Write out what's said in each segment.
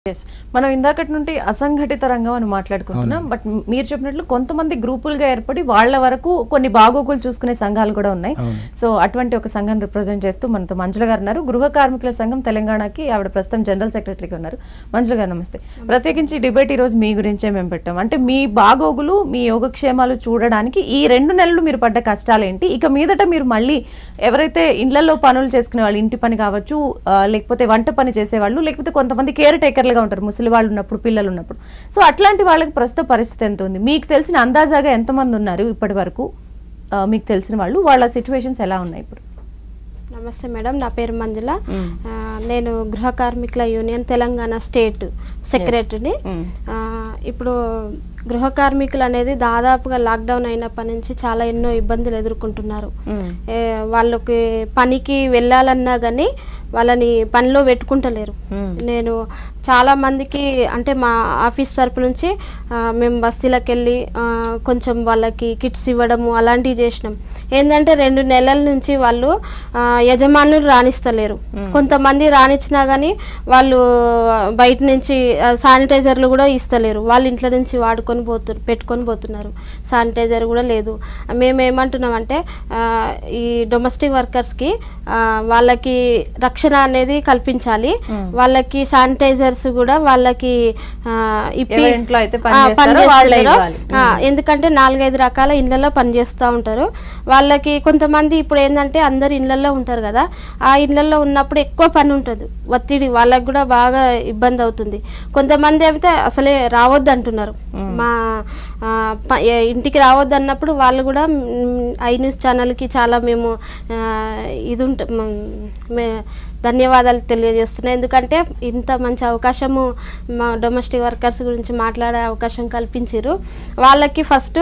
Yes మనం ఇందాకటి నుండి అసంఘటిత రంగం అని మాట్లాడుకుంటున్నాం బట్ మీరు చెప్పినట్లు కొంతమంది గ్రూపులుగా ఏర్పడి వాళ్ళ వరకు కొన్ని బాగోగులు చూసుకునే సంఘాలు కూడా ఉన్నాయి సో అటువంటి ఒక సంఘం రిప్రజెంట్ చేస్తూ మనతో మంజుల గారు ఉన్నారు గృహ కార్మికుల సంఘం తెలంగాణకి ఆవిడ ప్రస్తుతం జనరల్ సెక్రటరీగా ఉన్నారు మంజుల గారు నమస్తే ప్రత్యేకించి డిబేట్ ఈ రోజు మీ గురించే మేము పెట్టాం అంటే మీ బాగోగులు మీ యోగక్షేమాలు చూడడానికి ఈ రెండు నెలలు మీరు పడ్డ కష్టాలు ఏంటి ఇక మీదట మీరు మళ్ళీ ఎవరైతే ఇళ్లలో పనులు చేసుకునే వాళ్ళు ఇంటి పని కావచ్చు ఆ, లేకపోతే వంట పని చేసేవాళ్ళు లేకపోతే కొంతమంది కేర్ టేకర్లుగా ఉంటారు ముసలి వాళ్ళు ఉన్నప్పుడు పిల్లలు ఉన్నప్పుడు సో అట్లాంటి వాళ్ళకి ప్రస్తుత పరిస్థితి ఎంత ఉంది మీకు తెలిసిన అందాజాగా ఎంతమంది ఉన్నారు ఇప్పటి వరకు ఆ, మీకు తెలిసిన వాళ్ళు వాళ్ళ సిచ్యువేషన్స్ ఎలా ఉన్నాయి ఇప్పుడు నమస్తే మేడం నా పేరు మంజుల ఆ, నేను గృహ కార్మికుల యూనియన్ తెలంగాణ స్టేట్ సెక్రటరీని మ్మ్. ఆ, ఇప్పుడు గృహ కార్మికులు అనేది దాదాపుగా లాక్డౌన్ అయినప్పటి నుంచి చాలా ఎన్నో ఇబ్బందులు ఎదుర్కొంటున్నారు మ్మ్. ఏ, వాళ్ళకి పనికి వెళ్ళాలన్నా కానీ వాళ్ళని పనిలో పెట్టుకుంటలేరు మ్మ్. నేను చాలా మందికి అంటే మా ఆఫీస్ తరపు నుంచి ఆ, మేము బస్తీలకు వెళ్ళి ఆ, కొంచెం వాళ్ళకి కిట్స్ ఇవ్వడము అలాంటివి చేసినాం ఏంటంటే రెండు నెలల నుంచి వాళ్ళు ఆ, యజమానులు రాణిస్తలేరు కొంతమంది రాణించినా కానీ వాళ్ళు బయట నుంచి ఆ, శానిటైజర్లు కూడా ఇస్తలేరు వాళ్ళ ఇంట్లో నుంచి వాడుకొని పోతు పెట్టుకొని పోతున్నారు శానిటైజర్ కూడా లేదు మేము ఏమంటున్నామంటే ఆ, ఈ డొమెస్టిక్ వర్కర్స్కి ఆ, వాళ్ళకి రక్షణ అనేది కల్పించాలి వాళ్ళకి శానిటైజర్స్ కూడా వాళ్ళకి ఆ, ఇప్పి- ఎవరి ఇంట్లో అయితే పని ఆ, చేస్తారో పని వాళ్ళే చేస్తారో, ఇవ్వాలి. ఆ, ఎందుకంటే నాలుగైదు రకాల ఇళ్ళల్లో పనిచేస్తూ ఉంటారు వాళ్ళకి కొంతమంది ఇప్పుడు ఏంటంటే అందరు ఇళ్ళల్లో ఉంటారు కదా ఆ ఇళ్ళల్లో ఉన్నప్పుడు ఎక్కువ పని ఉంటుంది ఒత్తిడి వాళ్ళకి కూడా బాగా ఇబ్బంది అవుతుంది కొంతమంది అయితే అసలే రావద్దు అంటున్నారు మా ఆ, ప- ఏ- ఇంటికి రావద్దు అన్నప్పుడు వాళ్ళు కూడా మ్, ఐ న్యూస్ ఛానల్కి చాలా మేము ఆ, ఇది ఉంట మ్, మే ధన్యవాదాలు తెలియజేస్తున్నాయి ఎందుకంటే ఇంత మంచి అవకాశము మా డొమెస్టిక్ వర్కర్స్ గురించి మాట్లాడే అవకాశం కల్పించారు వాళ్ళకి ఫస్ట్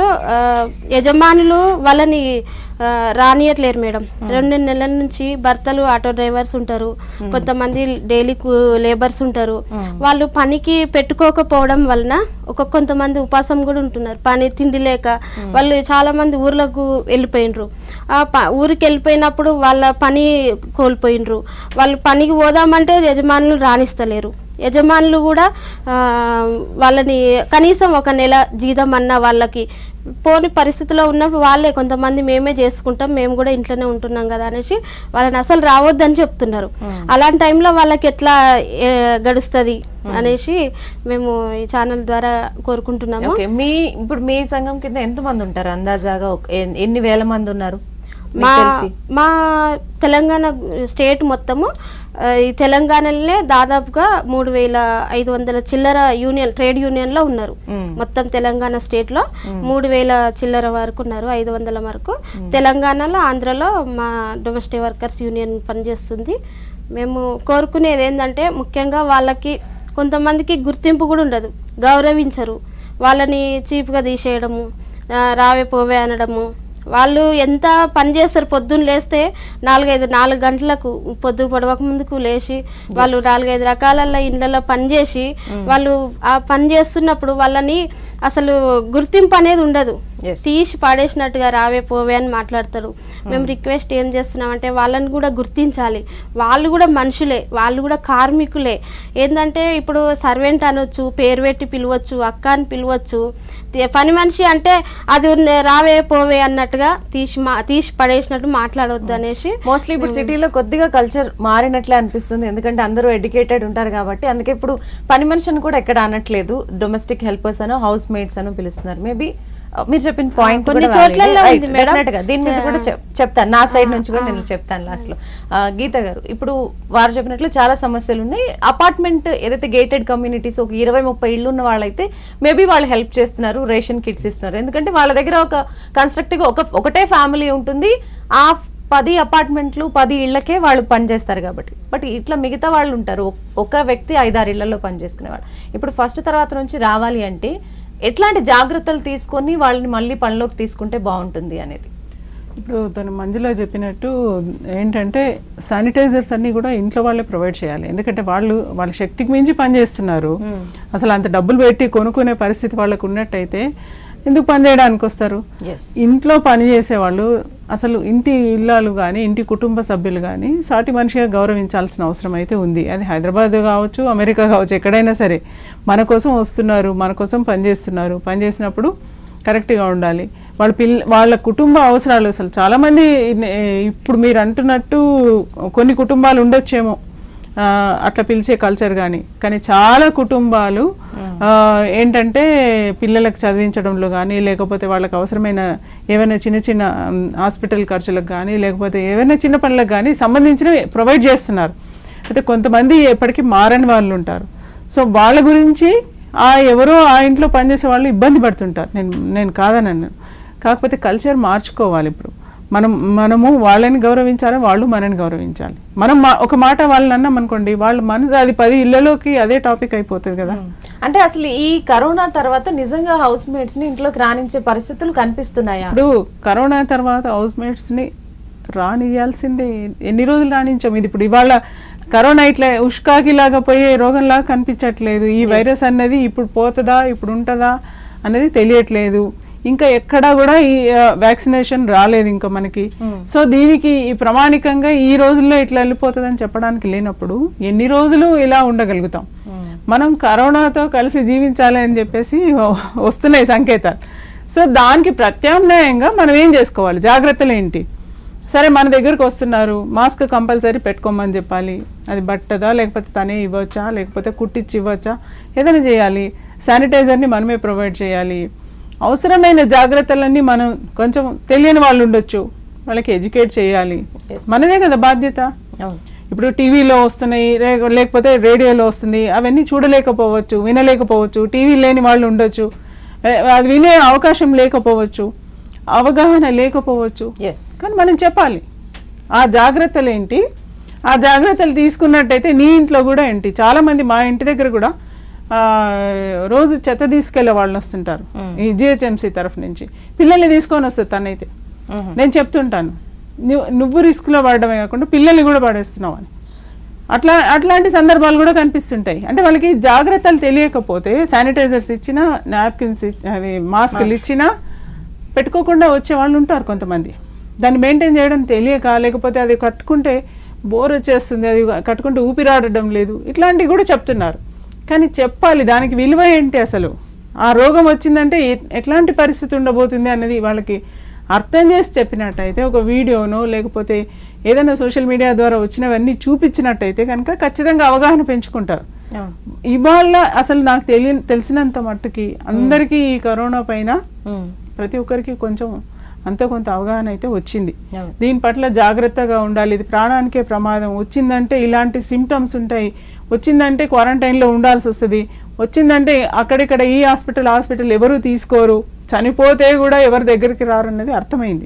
యజమానులు వాళ్ళని ఆ, రానియట్లేరు మేడం రెండు నెలల నుంచి భర్తలు ఆటో డ్రైవర్స్ ఉంటారు కొంతమంది డైలీ లేబర్స్ ఉంటారు వాళ్ళు పనికి పెట్టుకోకపోవడం వలన ఒక కొంతమంది ఉపాసం కూడా ఉంటున్నారు పని తిండి లేక వాళ్ళు చాలా మంది ఊర్లకు వెళ్ళిపోయినరు ఆ ప ఊరికి వెళ్ళిపోయినప్పుడు వాళ్ళ పని కోల్పోయినరు వాళ్ళు పనికి పోదామంటే యజమానులు రాణిస్తలేరు యజమానులు కూడా ఆ, వాళ్ళని కనీసం ఒక నెల జీతం అన్న వాళ్ళకి పోని పరిస్థితిలో ఉన్నప్పుడు వాళ్ళే కొంతమంది మేమే చేసుకుంటాం మేము కూడా ఇంట్లోనే ఉంటున్నాం కదా అనేసి వాళ్ళని అసలు రావద్దని చెప్తున్నారు అలాంటి టైంలో వాళ్ళకి ఎట్లా ఏ, గడుస్తుంది అనేసి మేము ఈ ఛానల్ ద్వారా కోరుకుంటున్నాము ఓకే మీ ఇప్పుడు మీ సంఘం కింద ఎంత మంది ఉంటారు అందాజాగా ఒక- ఎన్- ఎన్ని వేల మంది ఉన్నారు మీకు మా తెలిసి మా తెలంగాణ స్టేట్ మొత్తము ఆ, ఈ తెలంగాణలోనే దాదాపుగా మూడు వేల ఐదు వందల చిల్లర యూనియన్ ట్రేడ్ యూనియన్లో ఉన్నారు మ్మ్. మొత్తం తెలంగాణ స్టేట్లో మూడు వేల చిల్లర వరకు ఉన్నారు ఐదు వందల వరకు తెలంగాణలో ఆంధ్రలో మా డొమెస్టిక్ వర్కర్స్ యూనియన్ పనిచేస్తుంది మేము కోరుకునేది ఏంటంటే ముఖ్యంగా వాళ్ళకి కొంతమందికి గుర్తింపు కూడా ఉండదు గౌరవించరు వాళ్ళని చీప్గా తీసేయడము ఆ, రావే పోవే అనడము వాళ్ళు ఎంత పని చేస్తారు పొద్దున్న లేస్తే నాలుగైదు నాలుగు గంటలకు పొద్దు పొడవక ముందుకు లేచి వాళ్ళు నాలుగైదు రకాల ఇళ్ళల్లో పని చేసి వాళ్ళు ఆ పని చేస్తున్నప్పుడు వాళ్ళని అసలు గుర్తింపు అనేది ఉండదు Yes. తీసి పాడేసినట్టుగా రావే పోవే అని మాట్లాడతారు మేము రిక్వెస్ట్ ఏం చేస్తున్నామంటే వాళ్ళని కూడా గుర్తించాలి వాళ్ళు కూడా మనుషులే వాళ్ళు కూడా కార్మికులే ఏంటంటే ఇప్పుడు సర్వెంట్ అనొచ్చు పేరు పెట్టి పిలవచ్చు అక్క అని పిలవచ్చు తే- పని మనిషి అంటే అది ఉన్న- రావే పోవే అన్నట్టుగా తీసి మా తీసి పడేసినట్టు మాట్లాడవద్దు అనేసి మోస్ట్లీ ఇప్పుడు సిటీలో కొద్దిగా కల్చర్ మారినట్లే అనిపిస్తుంది ఎందుకంటే అందరూ ఎడ్యుకేటెడ్ ఉంటారు కాబట్టి అందుకే ఇప్పుడు పని మనిషిని కూడా ఎక్కడ అనట్లేదు డొమెస్టిక్ హెల్పర్స్ అనో హౌస్ మేట్స్ అనో పిలుస్తున్నారు మేబీ మీరు చెప్పిన పాయింట్ కొన్ని చోట్లలో ఉంది మేడం. గా దీని మీద కూడా చెప్- చెప్తాను నా సైడ్ నుంచి కూడా నేను చెప్తాను లాస్ట్ లో ఆ, గీత గారు ఇప్పుడు వారు చెప్పినట్లు చాలా సమస్యలు ఉన్నాయి అపార్ట్మెంట్ ఏదైతే గేటెడ్ కమ్యూనిటీస్ ఒక ఇరవై ముప్పై ఇళ్ళు ఉన్న వాళ్ళైతే మేబీ వాళ్ళు హెల్ప్ చేస్తున్నారు రేషన్ కిట్స్ ఇస్తున్నారు ఎందుకంటే వాళ్ళ దగ్గర ఒక కన్స్ట్రక్టివ్ ఒక ఒకటే ఫ్యామిలీ ఉంటుంది ఆ పది అపార్ట్మెంట్లు పది ఇళ్ళకే వాళ్ళు పనిచేస్తారు కాబట్టి బట్ ఇట్లా మిగతా వాళ్ళు ఉంటారు ఒక్- ఒక వ్యక్తి ఐదారు ఇళ్లలో పని చేసుకునేవాళ్ళు ఇప్పుడు ఫస్ట్ తర్వాత నుంచి రావాలి అంటే ఎట్లాంటి జాగ్రత్తలు తీసుకొని వాళ్ళని మళ్ళీ పనిలోకి తీసుకుంటే బాగుంటుంది అనేది ఇప్పుడు తను మంజుల చెప్పినట్టు ఏంటంటే శానిటైజర్స్ అన్నీ కూడా ఇంట్లో వాళ్ళే ప్రొవైడ్ చేయాలి ఎందుకంటే వాళ్ళు వాళ్ళ శక్తికి మించి పనిచేస్తున్నారు అసలు అంత డబ్బులు పెట్టి కొనుక్కునే పరిస్థితి వాళ్ళకు ఉన్నట్టయితే ఎందుకు పని చేయడానికి వస్తారు ఎస్ ఇంట్లో పని చేసేవాళ్ళు అసలు ఇంటి ఇల్లాలు కానీ ఇంటి కుటుంబ సభ్యులు కానీ సాటి మనిషిగా గౌరవించాల్సిన అవసరం అయితే ఉంది అది హైదరాబాద్ కావచ్చు అమెరికా కావచ్చు ఎక్కడైనా సరే మన కోసం వస్తున్నారు మన కోసం పనిచేస్తున్నారు పనిచేసినప్పుడు కరెక్ట్గా ఉండాలి వాళ్ళ పిల్ల వాళ్ళ కుటుంబ అవసరాలు అసలు చాలామంది ఇన్- ఇప్పుడు మీరు అంటున్నట్టు కొన్ని కుటుంబాలు ఉండొచ్చేమో ఆ, అట్లా పిలిచే కల్చర్ కానీ కానీ చాలా కుటుంబాలు ఆ, ఏంటంటే పిల్లలకు చదివించడంలో కానీ లేకపోతే వాళ్ళకి అవసరమైన ఏమైనా చిన్న చిన్న మ్, హాస్పిటల్ ఖర్చులకు కానీ లేకపోతే ఏమైనా చిన్న పనులకు కానీ సంబంధించినవి ప్రొవైడ్ చేస్తున్నారు అయితే కొంతమంది ఎప్పటికీ మారని వాళ్ళు ఉంటారు సో వాళ్ళ గురించి ఆ ఎవరో ఆ ఇంట్లో పనిచేసే వాళ్ళు ఇబ్బంది పడుతుంటారు నేను నేను కాదనను కాకపోతే కల్చర్ మార్చుకోవాలి ఇప్పుడు మనం మనము వాళ్ళని గౌరవించాలి వాళ్ళు మనని గౌరవించాలి మనం మా- ఒక మాట వాళ్ళని అన్నాం అనుకోండి వాళ్ళ మనసు అది పది ఇళ్లలోకి అదే టాపిక్ అయిపోతుంది కదా అంటే అసలు ఈ కరోనా తర్వాత నిజంగా హౌస్ మేట్స్ ని ఇంట్లోకి రాణించే పరిస్థితులు కనిపిస్తున్నాయా ఇప్పుడు కరోనా తర్వాత హౌస్ మేట్స్ని రానియాల్సిందే ఎన్ని రోజులు రాణించాం ఇది ఇప్పుడు ఇవాళ కరోనా ఇట్లా ఉష్కాకి లాగా పోయే రోగంలాగా కనిపించట్లేదు ఈ వైరస్ అన్నది ఇప్పుడు పోతుందా ఇప్పుడు ఉంటుందా అనేది తెలియట్లేదు ఇంకా ఎక్కడా కూడా ఈ వ్యాక్సినేషన్ రాలేదు ఇంకా మనకి సో దీనికి ఈ ప్రామాణికంగా ఈ రోజుల్లో ఇట్లా వెళ్ళిపోతుందని చెప్పడానికి లేనప్పుడు ఎన్ని రోజులు ఇలా ఉండగలుగుతాం మనం కరోనాతో కలిసి జీవించాలి అని చెప్పేసి వస్తున్నాయి సంకేతాలు సో దానికి ప్రత్యామ్నాయంగా మనం ఏం చేసుకోవాలి జాగ్రత్తలు ఏంటి సరే మన దగ్గరకు వస్తున్నారు మాస్క్ కంపల్సరీ పెట్టుకోమని చెప్పాలి అది బట్టదా లేకపోతే తనే ఇవ్వచ్చా లేకపోతే కుట్టించి ఇవ్వచ్చా ఏదైనా చేయాలి శానిటైజర్ని మనమే ప్రొవైడ్ చేయాలి అవసరమైన జాగ్రత్తలన్నీ మనం కొంచెం తెలియని వాళ్ళు ఉండొచ్చు వాళ్ళకి ఎడ్యుకేట్ చేయాలి మనదే కదా బాధ్యత అవును ఇప్పుడు టీవీలో వస్తున్నాయి రే- లేకపోతే రేడియోలో వస్తుంది అవన్నీ చూడలేకపోవచ్చు వినలేకపోవచ్చు టీవీ లేని వాళ్ళు ఉండొచ్చు ఏ, అది వినే అవకాశం లేకపోవచ్చు అవగాహన లేకపోవచ్చు ఎస్ కానీ మనం చెప్పాలి ఆ జాగ్రత్తలు ఏంటి ఆ జాగ్రత్తలు తీసుకున్నట్టయితే నీ ఇంట్లో కూడా ఏంటి చాలా మంది మా ఇంటి దగ్గర కూడా ఆ, రోజు చెత్త తీసుకెళ్లే వాళ్ళు వస్తుంటారు ఈ జిహెచ్ఎంసీ తరఫు నుంచి పిల్లల్ని తీసుకొని వస్తుంది తనైతే నేను చెప్తుంటాను నువ్వు నువ్వు రిస్క్లో పడడమే కాకుండా పిల్లల్ని కూడా పడేస్తున్నావు అని అట్లా అట్లాంటి సందర్భాలు కూడా కనిపిస్తుంటాయి అంటే వాళ్ళకి జాగ్రత్తలు తెలియకపోతే శానిటైజర్స్ ఇచ్చినా నాప్కిన్స్ అది మాస్కులు ఇచ్చినా పెట్టుకోకుండా వచ్చే వాళ్ళు ఉంటారు కొంతమంది దాన్ని మెయింటైన్ చేయడం తెలియక లేకపోతే అది కట్టుకుంటే బోర్ వచ్చేస్తుంది అది కట్టుకుంటే ఊపిరాడడం లేదు ఇట్లాంటివి కూడా చెప్తున్నారు కానీ చెప్పాలి దానికి విలువ ఏంటి అసలు ఆ రోగం వచ్చిందంటే ఎ- ఎట్లాంటి పరిస్థితి ఉండబోతుంది అన్నది వాళ్ళకి అర్థం చేసి చెప్పినట్టయితే ఒక వీడియోనో లేకపోతే ఏదైనా సోషల్ మీడియా ద్వారా వచ్చినవన్నీ చూపించినట్టయితే కనుక ఖచ్చితంగా అవగాహన పెంచుకుంటారు అవును ఇవాళ అసలు నాకు తెలియ తెలిసినంత మట్టుకి అందరికీ ఈ కరోనా పైన ప్రతి ఒక్కరికి కొంచెం అంత కొంత అవగాహన అయితే వచ్చింది అవును. దీని పట్ల జాగ్రత్తగా ఉండాలి ఇది ప్రాణానికే ప్రమాదం వచ్చిందంటే ఇలాంటి సిమ్టమ్స్ ఉంటాయి వచ్చిందంటే క్వారంటైన్లో ఉండాల్సి వస్తుంది వచ్చిందంటే అక్కడిక్కడ ఈ హాస్పిటల్ హాస్పిటల్ ఎవరు తీసుకోరు చనిపోతే కూడా ఎవరి దగ్గరికి రారు అన్నది అర్థమైంది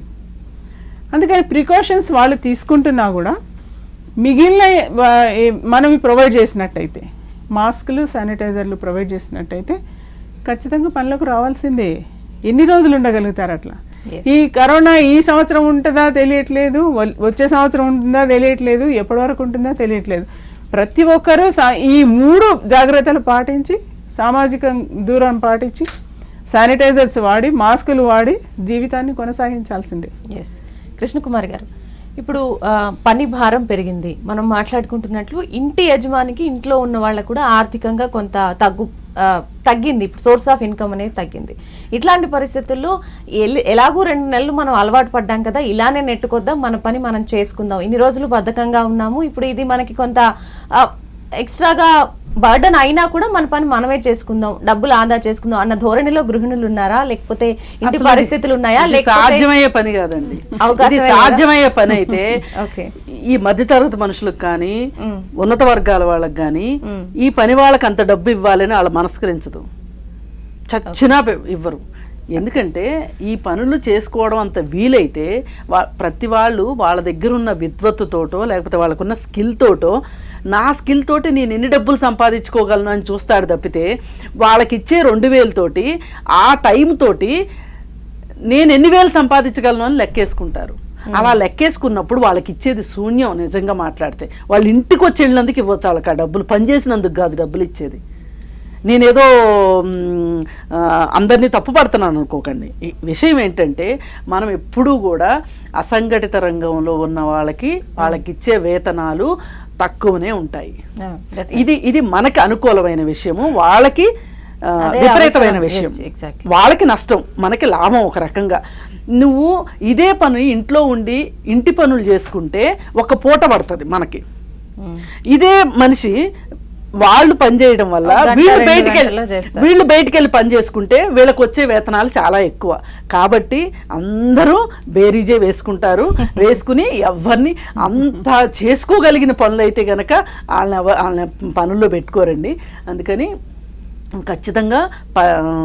అందుకని ప్రికాషన్స్ వాళ్ళు తీసుకుంటున్నా కూడా మిగిలిన వా- ఏ- మనం ప్రొవైడ్ చేసినట్టయితే మాస్కులు శానిటైజర్లు ప్రొవైడ్ చేసినట్టయితే ఖచ్చితంగా పనులకు రావాల్సిందే ఎన్ని రోజులు ఉండగలుగుతారు అట్లా ఈ కరోనా ఈ సంవత్సరం ఉంటుందా తెలియట్లేదు వల్- వచ్చే సంవత్సరం ఉంటుందా తెలియట్లేదు ఎప్పటి వరకు ఉంటుందా తెలియట్లేదు ప్రతి ఒక్కరూ సా- ఈ మూడు జాగ్రత్తలు పాటించి సామాజిక దూరం పాటించి శానిటైజర్స్ వాడి మాస్కులు వాడి జీవితాన్ని కొనసాగించాల్సిందే ఎస్ కృష్ణకుమారి గారు ఇప్పుడు ఆ, పని భారం పెరిగింది మనం మాట్లాడుకుంటున్నట్లు ఇంటి యజమానికి ఇంట్లో ఉన్న వాళ్ళకు కూడా ఆర్థికంగా కొంత తగ్గు ఆ, తగ్గింది ఇప్పుడు సోర్స్ ఆఫ్ ఇన్కమ్ అనేది తగ్గింది ఇట్లాంటి పరిస్థితుల్లో ఎల్- ఎలాగూ రెండు నెలలు మనం అలవాటు పడ్డాం కదా ఇలానే నెట్టుకొద్దాం మన పని మనం చేసుకుందాం ఇన్ని రోజులు బద్ధకంగా ఉన్నాము ఇప్పుడు ఇది మనకి కొంత ఆ, ఎక్స్ట్రాగా బర్డన్ అయినా కూడా మన పని మనమే చేసుకుందాం డబ్బులు ఆదా చేసుకుందాం అన్న ధోరణిలో గృహిణులు ఉన్నారా లేకపోతే ఇంటి అసలు పరిస్థితులు ఉన్నాయా ఇది లేకపోతే సాధ్యమయ్యే పని కాదండి అవకాశమే ఇది లేదా? సాధ్యమయ్యే పని అయితే ఓకే ఈ మధ్యతరగతి మనుషులకు కానీ ఉన్నత వర్గాల వాళ్ళకి కానీ ఈ పని వాళ్ళకి అంత డబ్బు ఇవ్వాలని వాళ్ళ మనస్కరించదు చచ్చినా పె- ఇవ్వరు ఎందుకంటే ఈ పనులు చేసుకోవడం అంత వీలైతే వా ప్రతి వాళ్ళు వాళ్ళ దగ్గర ఉన్న విద్వత్తుతోటో లేకపోతే వాళ్ళకున్న స్కిల్ తోటో నా స్కిల్ తోటి నేను ఎన్ని డబ్బులు సంపాదించుకోగలను అని చూస్తాడు తప్పితే వాళ్ళకి ఇచ్చే రెండు వేలతోటి ఆ టైం తోటి నేను ఎన్ని వేలు సంపాదించగలను అని లెక్కేసుకుంటారు అలా లెక్కేసుకున్నప్పుడు వాళ్ళకి ఇచ్చేది శూన్యం నిజంగా మాట్లాడితే వాళ్ళ ఇంటికి వచ్చి వెళ్ళినందుకు ఇవ్వచ్చు వాళ్ళకి ఆ డబ్బులు పనిచేసినందుకు కాదు డబ్బులు ఇచ్చేది నేనేదో మ్, ఆ, అందరినీ తప్పు పడుతున్నాను అనుకోకండి ఈ విషయం ఏంటంటే మనం ఎప్పుడూ కూడా అసంఘటిత రంగంలో ఉన్న వాళ్ళకి వాళ్ళకి ఇచ్చే వేతనాలు తక్కువనే ఉంటాయి Yeah, definitely. ఇది ఇది మనకి అనుకూలమైన విషయము వాళ్ళకి ఆ, అదే విపరీతమైన అవసరం. విషయం Yes, exactly. వాళ్ళకి నష్టం మనకి లాభం ఒక రకంగా నువ్వు ఇదే పని ఇంట్లో ఉండి ఇంటి పనులు చేసుకుంటే ఒక పూట పడుతుంది మనకి ఇదే మనిషి వాళ్ళు పని చేయడం వల్ల ఒక గంట, వీళ్ళు రెండు బయటికి గంటల్లో వెళ్ళి చేస్తారు. వీళ్ళు బయటికి వెళ్ళి పని చేసుకుంటే వీళ్ళకి వచ్చే వేతనాలు చాలా ఎక్కువ కాబట్టి అందరూ బేరీజే వేసుకుంటారు వేసుకుని ఎవరిని అంత చేసుకోగలిగిన పనులు అయితే గనక వాళ్ళని ఎవ- వాళ్ళని పనుల్లో పెట్టుకోరండి అందుకని ఖచ్చితంగా ప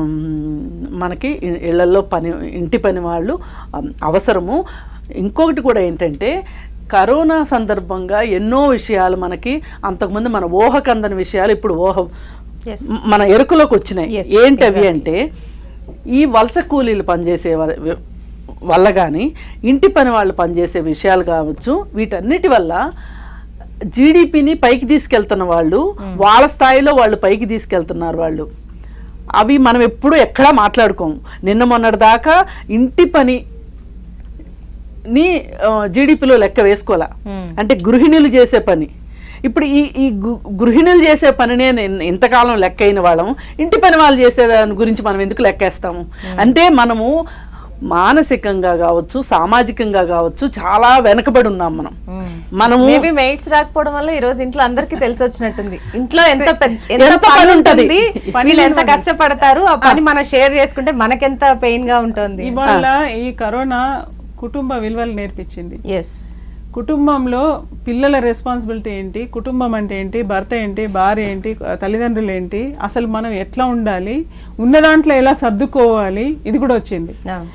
మనకి ఇ- ఇళ్లలో పని ఇంటి పని వాళ్ళు అం, అవసరము ఇంకొకటి కూడా ఏంటంటే కరోనా సందర్భంగా ఎన్నో విషయాలు మనకి అంతకుముందు మన ఊహకందని విషయాలు ఇప్పుడు ఊహ Yes. మ- మన ఎరుకలోకి వచ్చినాయి Yes, ఏంటవి అంటే ఈ వలస కూలీలు పనిచేసే వ- వల్ల కానీ ఇంటి పని వాళ్ళు పనిచేసే విషయాలు కావచ్చు వీటన్నిటి వల్ల జీడిపిని పైకి తీసుకెళ్తున్న వాళ్ళు వాళ్ళ స్థాయిలో వాళ్ళు పైకి తీసుకెళ్తున్నారు వాళ్ళు అవి మనం ఎప్పుడూ ఎక్కడా మాట్లాడుకోము నిన్న మొన్నటి దాకా ఇంటి పని ని జీడిపిలో లెక్క వేసుకోవాలా అంటే గృహిణులు చేసే పని ఇప్పుడు ఈ ఈ గు- గృహిణులు చేసే పనినే నేను ఇంతకాలం లెక్క అయిన వాళ్ళం ఇంటి పని వాళ్ళు చేసే దాని గురించి మనం ఎందుకు లెక్కేస్తాము అంటే మనము మానసికంగా కావచ్చు సామాజికంగా కావచ్చు చాలా వెనకబడి ఉన్నాం మనం మనము మేబీ మెయిట్స్ రాకపోవడం వల్ల ఈ రోజు ఇంట్లో అందరికీ తెలిసి వచ్చినట్టుంది ఇంట్లో ఎంత పెద్ద ఎంత ఎంత పని పని ఉంటది? ఉంటుంది పని వీళ్ళు ఎంత కష్టపడతారు ఆ పని మనం షేర్ చేసుకుంటే మనకెంత పెయిన్ గా ఉంటుంది ఇవాళ ఈ కరోనా కుటుంబ విలువలు నేర్పించింది ఎస్ కుటుంబంలో పిల్లల రెస్పాన్సిబిలిటీ ఏంటి కుటుంబం అంటే ఏంటి భర్త ఏంటి భార్య ఏంటి తల్లిదండ్రులు ఏంటి అసలు మనం ఎట్లా ఉండాలి ఉన్న దాంట్లో ఎలా సర్దుకోవాలి ఇది కూడా వచ్చింది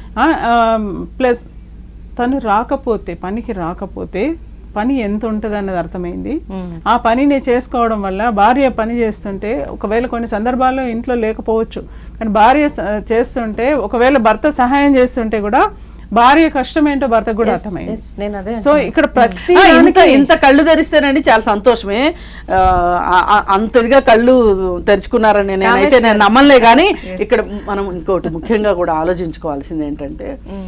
ప్లస్ తను రాకపోతే పనికి రాకపోతే పని ఎంత ఉంటుంది అన్నది అర్థమైంది ఆ పనిని చేసుకోవడం వల్ల భార్య పని చేస్తుంటే ఒకవేళ కొన్ని సందర్భాల్లో ఇంట్లో లేకపోవచ్చు కానీ భార్య స- చేస్తుంటే ఒకవేళ భర్త సహాయం చేస్తుంటే కూడా భార్య కష్టం ఏంటో భర్త కూడా అర్థమైంది నేను అదే సో ఇక్కడ ప్రతి ఆ, ఇంత దానికి ఇంత కళ్ళు తెరిస్తేనండి చాలా సంతోషమే ఆ, ఆ- ఆ- అంత ఇదిగా కళ్ళు తెరుచుకున్నారని నేనైతే నేను నమ్మలే కానీ ఇక్కడ మనం ఇంకోటి ముఖ్యంగా కూడా ఆలోచించుకోవాల్సింది ఏంటంటే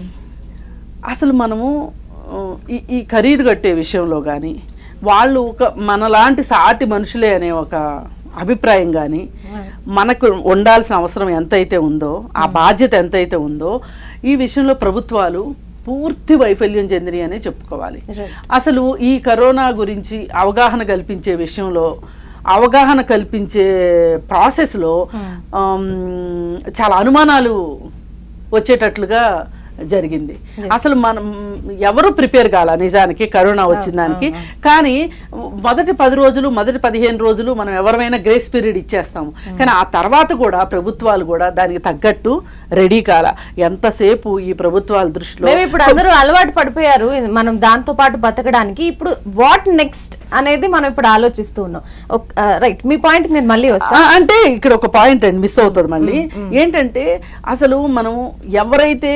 అసలు మనము ఆ, ఈ ఈ ఖరీదు కట్టే విషయంలో కానీ వాళ్ళు ఒక మనలాంటి సాటి మనుషులే అనే ఒక అభిప్రాయం కానీ మనకు ఉండాల్సిన అవసరం ఎంతైతే ఉందో ఆ బాధ్యత ఎంతైతే ఉందో ఈ విషయంలో ప్రభుత్వాలు పూర్తి వైఫల్యం చెందినవి అనే చెప్పుకోవాలి అసలు ఈ కరోనా గురించి అవగాహన కల్పించే విషయంలో అవగాహన కల్పించే ప్రాసెస్లో ఆమ్, చాలా అనుమానాలు వచ్చేటట్లుగా జరిగింది అసలు మనం ఎవరు ప్రిపేర్ కాల నిజానికి కరోనా వచ్చిన దానికి కానీ మొదటి పది రోజులు మొదటి పదిహేను రోజులు మనం ఎవరైనా గ్రేస్ పీరియడ్ ఇచ్చేస్తాము కానీ ఆ తర్వాత కూడా ప్రభుత్వాలు కూడా దానికి తగ్గట్టు రెడీ కాల ఎంతసేపు ఈ ప్రభుత్వాల దృష్టిలో మేము ఇప్పుడు అందరూ అలవాటు పడిపోయారు ఇది మనం దాంతో పాటు బతకడానికి ఇప్పుడు వాట్ నెక్స్ట్ అనేది మనం ఇప్పుడు ఆలోచిస్తూ ఉన్నాం రైట్ మీ పాయింట్ నేను మళ్ళీ వస్తాను ఆ, అంటే ఇక్కడ ఒక పాయింట్ అండి మిస్ అవుతుంది మళ్ళీ ఏంటంటే అసలు మనం ఎవరైతే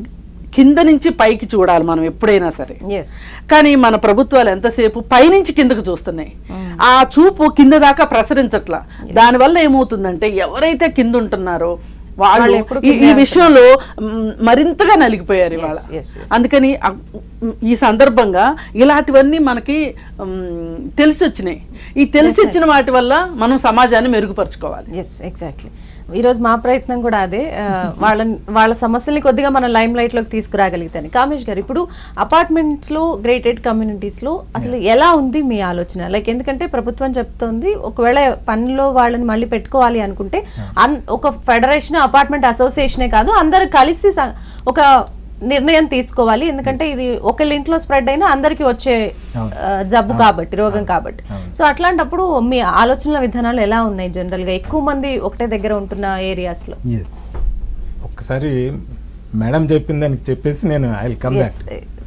కింద నుంచి పైకి చూడాలి మనం ఎప్పుడైనా సరే ఎస్ కానీ మన ప్రభుత్వాలు ఎంతసేపు పైనుంచి కిందకు చూస్తున్నాయి ఆ చూపు కింద దాకా ప్రసరించట్లా దానివల్ల ఏమవుతుందంటే ఎవరైతే కింద ఉంటున్నారో వాళ్ళు వాళ్ళు ఎప్పుడు ఈ- ఈ విషయంలో మ్, మరింతగా నలిగిపోయారు ఇవాళ yes, yes. అందుకని ఆ- ఈ సందర్భంగా ఇలాంటివన్నీ మనకి మ్, తెలిసి వచ్చినాయి ఈ తెలిసి వచ్చిన వాటి వల్ల మనం సమాజాన్ని మెరుగుపరుచుకోవాలి ఎస్ ఎగ్జాక్ట్లీ ఈరోజు మా ప్రయత్నం కూడా అదే ఆ, వాళ్ళ వాళ్ళ సమస్యల్ని కొద్దిగా మనం లైమ్ లైట్లోకి తీసుకురాగలిగితే కామేష్ గారు ఇప్పుడు అపార్ట్మెంట్స్లో గ్రేటెడ్ కమ్యూనిటీస్లో అసలు ఎలా ఉంది మీ ఆలోచన లైక్ ఎందుకంటే ప్రభుత్వం చెప్తోంది ఒకవేళ పనిలో వాళ్ళని మళ్ళీ పెట్టుకోవాలి అనుకుంటే అన్- ఒక ఫెడరేషన్ అపార్ట్మెంట్ అసోసియేషనే కాదు అందరు కలిసి స- ఒక నిర్ణయం తీసుకోవాలి ఎందుకంటే ఇది ఒకళ్ళ ఇంట్లో స్ప్రెడ్ అయినా అందరికీ వచ్చే ఆ, జబ్బు కాబట్టి రోగం కాబట్టి సో అట్లాంటప్పుడు మీ ఆలోచనల విధానాలు ఎలా ఉన్నాయి జనరల్ గా ఎక్కువ మంది ఒకటే దగ్గర ఉంటున్న ఏరియాస్ లో ఎస్ ఒక్కసారి మేడం చెప్పిన దానికి చెప్పేసి నేను ఐ కమ్ బ్యాక్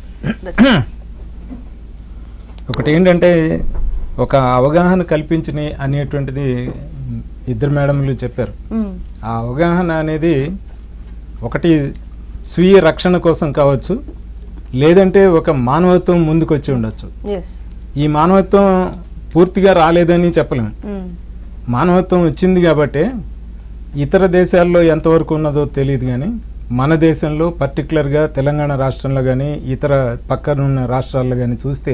ఒకటి ఏంటంటే ఒక అవగాహన కల్పించిన అనేటువంటిది ఇద్దరు మేడంలు చెప్పారు ఆ అవగాహన అనేది ఒకటి స్వీయ రక్షణ కోసం కావచ్చు లేదంటే ఒక మానవత్వం ముందుకు వచ్చి ఉండొచ్చు ఎస్ ఈ మానవత్వం పూర్తిగా రాలేదని చెప్పలేము మానవత్వం వచ్చింది కాబట్టి ఇతర దేశాల్లో ఎంతవరకు ఉన్నదో తెలియదు కానీ మన దేశంలో పర్టికులర్గా తెలంగాణ రాష్ట్రంలో కానీ ఇతర పక్కనున్న రాష్ట్రాల్లో కానీ చూస్తే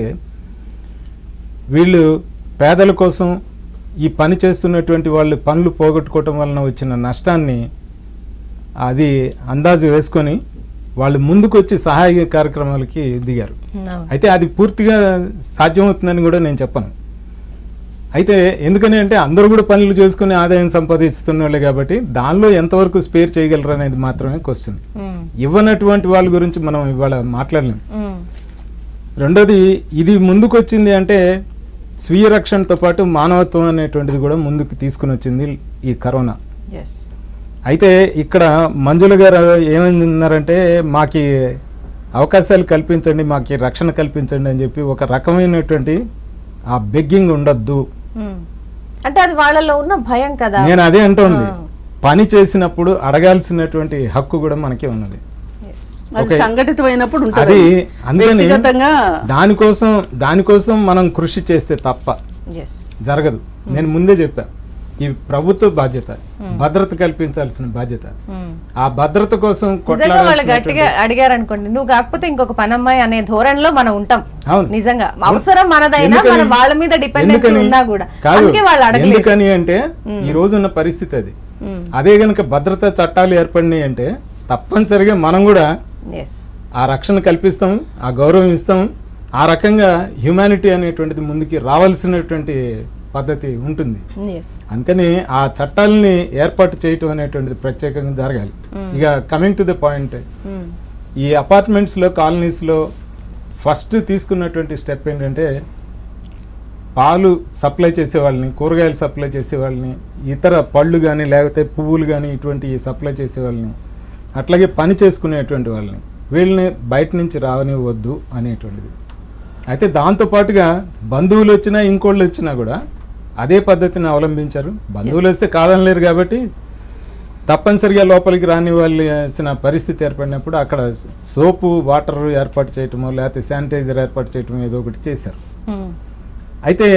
వీళ్ళు పేదల కోసం ఈ పని చేస్తున్నటువంటి వాళ్ళు పనులు పోగొట్టుకోవటం వలన వచ్చిన నష్టాన్ని అది అందాజు వేసుకొని వాళ్ళు ముందుకు వచ్చి సహాయ కార్యక్రమాలకి దిగారు అవును. అయితే అది పూర్తిగా సాధ్యమవుతుందని కూడా నేను చెప్పను అయితే ఎందుకని అంటే అందరూ కూడా పనులు చేసుకుని ఆదాయం సంపాదిస్తున్న వాళ్ళే కాబట్టి దానిలో ఎంతవరకు స్పేర్ చేయగలరు అనేది మాత్రమే క్వశ్చన్ ఉమ్, ఇవ్వనటువంటి వాళ్ళ గురించి మనం ఇవాళ మాట్లాడలేం ఉమ్, రెండోది ఇది ముందుకు వచ్చింది అంటే స్వీయ రక్షణతో పాటు మానవత్వం అనేటువంటిది కూడా ముందుకు తీసుకుని వచ్చింది ఈ కరోనా yes. అయితే ఇక్కడ మంజుల గారు ఏమన్నారంటే మాకి అవకాశాలు కల్పించండి మాకి రక్షణ కల్పించండి అని చెప్పి ఒక రకమైనటువంటి ఆ బెగ్గింగ్ ఉండొద్దు ఉమ్. అంటే అది వాళ్ళలో ఉన్న భయం కదా నేను అదే అంటోంది పని చేసినప్పుడు అడగాల్సినటువంటి హక్కు కూడా మనకే ఉన్నది Yes. అది ఓకే. సంఘటితమైనప్పుడు అది ఉంటుంది అందుకని వ్యక్తిగతంగా దానికోసం దానికోసం మనం కృషి చేస్తే తప్ప Yes. జరగదు నేను ముందే చెప్పా ఈ ప్రభుత్వ బాధ్యత భద్రత కల్పించాల్సిన బాధ్యత ఉమ్. ఆ భద్రత కోసం నిజంగా వాళ్ళు కొట్లాడాల్సినటువంటి- గట్టిగా అడిగారు అనుకోండి నువ్వు కాకపోతే ఇంకొక పనమ్మాయి అనే ధోరణిలో మనం ఉంటాం అవును. నిజంగా అవసరం మనదైనా ఎందుకని? మనం వాళ్ళ మీద డిపెండెన్సీ ఎందుకని? ఉన్నా కూడా కాదు అందుకే వాళ్ళు అడగలేదు ఎందుకని అంటే ఈ రోజున్న పరిస్థితి అది అదే గనుక భద్రతా చట్టాలు ఏర్పడినాయి అంటే తప్పనిసరిగా మనం కూడా ఎస్ ఆ రక్షణ కల్పిస్తాం ఆ గౌరవం ఇస్తాం ఆ రకంగా హ్యుమానిటీ అనేటువంటిది ముందుకి రావాల్సినటువంటి పద్ధతి ఉంటుంది ఎస్ అందుకని ఆ చట్టాలని ఏర్పాటు చేయటం అనేటువంటిది ప్రత్యేకంగా జరగాలి ఇక కమింగ్ టు ద పాయింట్ ఈ అపార్ట్మెంట్స్లో కాలనీస్లో ఫస్ట్ తీసుకున్నటువంటి స్టెప్ ఏంటంటే పాలు సప్లై చేసే వాళ్ళని కూరగాయలు సప్లై చేసే వాళ్ళని ఇతర పళ్ళు కానీ లేకపోతే పువ్వులు కానీ ఇటువంటి సప్లై చేసే వాళ్ళని అట్లాగే పని చేసుకునేటువంటి వాళ్ళని వీళ్ళని బయట నుంచి రావనివ్వద్దు అనేటువంటిది అయితే దాంతోపాటుగా బంధువులు వచ్చినా ఇంకోళ్ళు వచ్చినా కూడా అదే పద్ధతిని అవలంబించారు బంధువులు వస్తే కాదనలేరు కాబట్టి తప్పనిసరిగా లోపలికి రానివ్వాల్సిన పరిస్థితి ఏర్పడినప్పుడు అక్కడ సోపు వాటర్ ఏర్పాటు చేయటమో లేకపోతే శానిటైజర్ ఏర్పాటు చేయటమో ఏదో ఒకటి చేశారు అయితే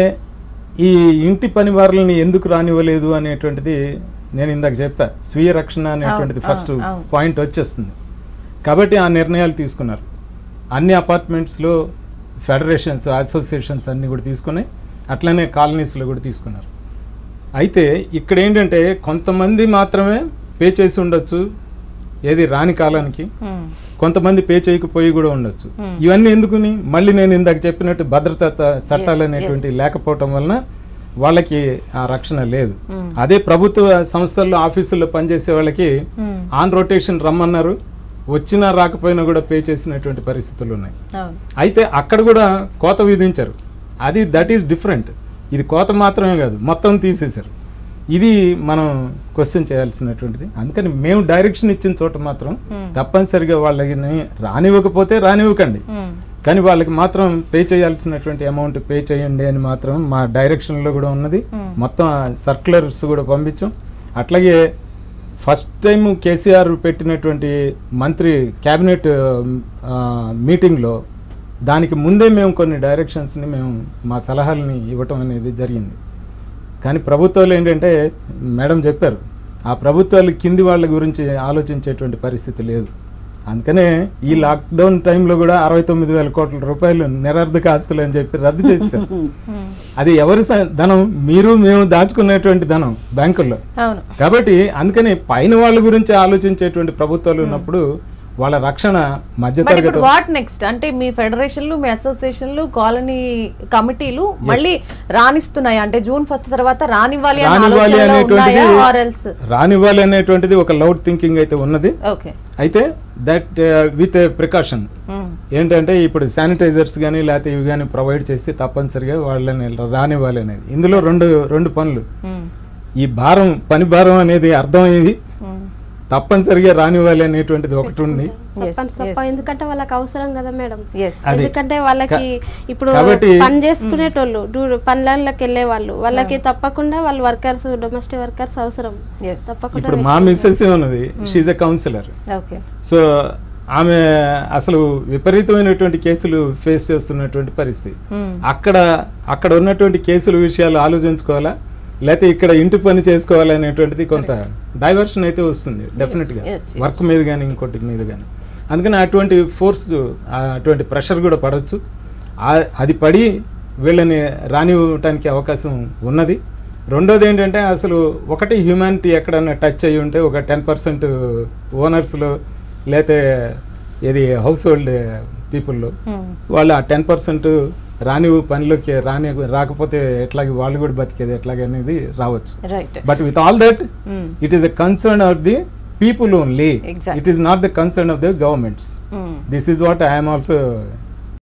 ఈ ఇంటి పని వారులని ఎందుకు రానివ్వలేదు అనేటువంటిది నేను ఇందాక చెప్పా స్వీయ రక్షణ అనేటువంటిది అవును, ఫస్ట్ అవును, అవును. పాయింట్ వచ్చేస్తుంది కాబట్టి ఆ నిర్ణయాలు తీసుకున్నారు అన్ని అపార్ట్మెంట్స్లో ఫెడరేషన్స్ అసోసియేషన్స్ అన్నీ కూడా తీసుకున్నాయి అట్లనే కాలనీస్లో కూడా తీసుకున్నారు అయితే ఇక్కడ ఏంటంటే కొంతమంది మాత్రమే పే చేసి ఉండొచ్చు ఏది రాని కాలానికి కొంతమంది పే చేయకపోయి కూడా ఉండొచ్చు ఇవన్నీ ఎందుకుని మళ్ళీ నేను ఇందాక చెప్పినట్టు భద్రతా చ- చట్టాలు అనేటువంటి లేకపోవటం వలన వాళ్ళకి ఆ రక్షణ లేదు అదే ప్రభుత్వ సంస్థల్లో ఆఫీసుల్లో పనిచేసే వాళ్ళకి ఆన్ రొటేషన్ రమ్మన్నారు వచ్చినా రాకపోయినా కూడా పే చేసినటువంటి పరిస్థితులు ఉన్నాయి అవును అయితే అక్కడ కూడా కోత విధించారు అది దట్ ఈస్ డిఫరెంట్ ఇది కోత మాత్రమే కాదు మొత్తం తీసేశారు ఇది మనం క్వశ్చన్ చేయాల్సినటువంటిది అందుకని మేము డైరెక్షన్ ఇచ్చిన చోట మాత్రం తప్పనిసరిగా వాళ్ళకి రానివ్వకపోతే రానివ్వకండి కానీ వాళ్ళకి మాత్రం పే చేయాల్సినటువంటి అమౌంట్ పే చేయండి అని మాత్రం మా డైరెక్షన్లో కూడా ఉన్నది మొత్తం సర్క్యులర్స్ కూడా పంపించాం అట్లాగే ఫస్ట్ టైం కేసీఆర్ పెట్టినటువంటి మంత్రి క్యాబినెట్ ఆ, మీటింగ్లో దానికి ముందే మేము కొన్ని డైరెక్షన్స్ని మేము మా సలహాలని ఇవ్వటం అనేది జరిగింది కానీ ప్రభుత్వాలు ఏంటంటే మేడం చెప్పారు ఆ ప్రభుత్వాలు కింది వాళ్ళ గురించి ఆలోచించేటువంటి పరిస్థితి లేదు అందుకనే ఈ లాక్డౌన్ టైంలో కూడా అరవై తొమ్మిది వేల కోట్ల రూపాయలు నిరర్ధక ఆస్తులు అని చెప్పి రద్దు చేశారు అది ఎవరి స- ధనం మీరు మేము దాచుకునేటువంటి ధనం బ్యాంకుల్లో అవును కాబట్టి అందుకని పైన వాళ్ళ గురించి ఆలోచించేటువంటి ప్రభుత్వాలు ఉన్నప్పుడు వాళ్ళ రక్షణ బట్ మధ్యతరగతి ఇప్పుడు వాట్ నెక్స్ట్ అంటే మీ ఫెడరేషన్లు మీ అసోసియేషన్లు కాలనీ కమిటీలు మళ్ళీ రాణిస్తున్నాయి అంటే జూన్ ఫస్ట్ తర్వాత రానివ్వాలి అనే రానివ్వాలి ఆలోచనలో ఉన్నాయా అనేటువంటిది ఆర్ ఎల్స్ రానివ్వాలి అనేటువంటిది ఒక లౌడ్ థింకింగ్ అయితే ఉన్నది ఓకే అయితే దట్ విత్ ప్రికాషన్ ఏంటంటే ఇప్పుడు శానిటైజర్స్ కానీ లేకపోతే ఇవి కానీ ప్రొవైడ్ చేసి తప్పనిసరిగా వాళ్ళని రానివ్వాలి అనేది ఇందులో రెండు రెండు పనులు ఈ భారం పని భారం అనేది అర్థమైంది తప్పనిసరిగా రానివ్వాలి అనేటువంటిది ఒకటి ఉంది తప్పని తప్ప ఎందుకంటే వాళ్ళకి అవసరం కదా మేడం ఎస్ అది. ఎందుకంటే వాళ్ళకి ఇప్పుడు కాబట్టి- పని చేసుకునేటోళ్ళు డూ- పనులకి వెళ్ళే వాళ్ళు వాళ్ళకి తప్పకుండా వాళ్ళు వర్కర్స్ డొమెస్టిక్ వర్కర్స్ అవసరం ఎస్ తప్పకుండా ఇప్పుడు మా మిస్సెస్ ఉన్నది she's a counsellor okay so ఆమె అసలు విపరీతమైనటువంటి కేసులు ఫేస్ చేస్తున్నటువంటి పరిస్థితి అక్కడ అక్కడ ఉన్నటువంటి కేసుల విషయాలు ఆలోచించుకోవాలా లేకపోతే ఇక్కడ ఇంటి పని చేసుకోవాలనేటువంటిది కొంత డైవర్షన్ అయితే వస్తుంది డెఫినెట్గా yes, yes. వర్క్ మీద కానీ ఇంకోటి మీద కానీ అందుకని అటువంటి ఫోర్స్ అటువంటి ప్రెషర్ కూడా పడవచ్చు ఆ- అది పడి వీళ్ళని రానివ్వటానికి అవకాశం ఉన్నది రెండోది ఏంటంటే అసలు ఒకటి హ్యూమానిటీ ఎక్కడన్నా టచ్ అయ్యి ఉంటే ఒక టెన్ పర్సెంట్ ఓనర్స్లో లేతే ఇది హౌస్ హోల్డ్ పీపుల్లో వాళ్ళు ఆ టెన్ పర్సెంట్ రాని పనిలోకి రాని రాకపోతే ఎట్లాగే వాళ్ళు కూడా బతికేది ఎట్లాగే అనేది రావచ్చు right but with all that it is a concern of the people only Exactly. It is not the concern of the governments this is what I'm also